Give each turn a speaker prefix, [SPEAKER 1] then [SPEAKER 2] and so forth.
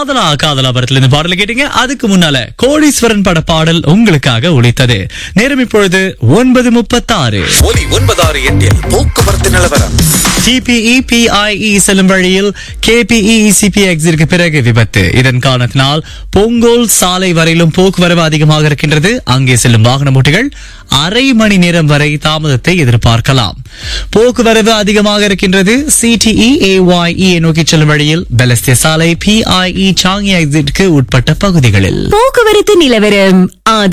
[SPEAKER 1] காதலா காதலா படத்துல இந்த பாடலை கேட்டீங்க அதுக்கு முன்னால கோடீஸ்வரன் பட பாடல் உங்களுக்காக ஒலித்தது நேரம் இப்பொழுது ஒன்பது முப்பத்தாறு
[SPEAKER 2] ஒலி ஒன்பதாறு எட்டில் போக்குவரத்து நிலவரம்
[SPEAKER 1] டிபிஇ பிஐஇ செல்லும் வழியில் கேபிஇ சிபிஎக்ஸிற்கு பிறகு விபத்து இதன் காரணத்தினால் பொங்கோல் சாலை வரையிலும் போக்குவரவு அதிகமாக இருக்கின்றது அங்கே செல்லும் வாகன ஓட்டிகள் அரை மணி நேரம் வரை தாமதத்தை எதிர்பார்க்கலாம் போக்குவரவு அதிகமாக இருக்கின்றது சிடிஇ ஏஒய்இ நோக்கி செல்லும் வழியில் பெலஸ்திய சாலை பிஐஇ சாங்கி எக்ஸிட்க்கு உட்பட்ட பகுதிகளில்
[SPEAKER 3] போக்குவரத்து நிலவரம் ஆதரவு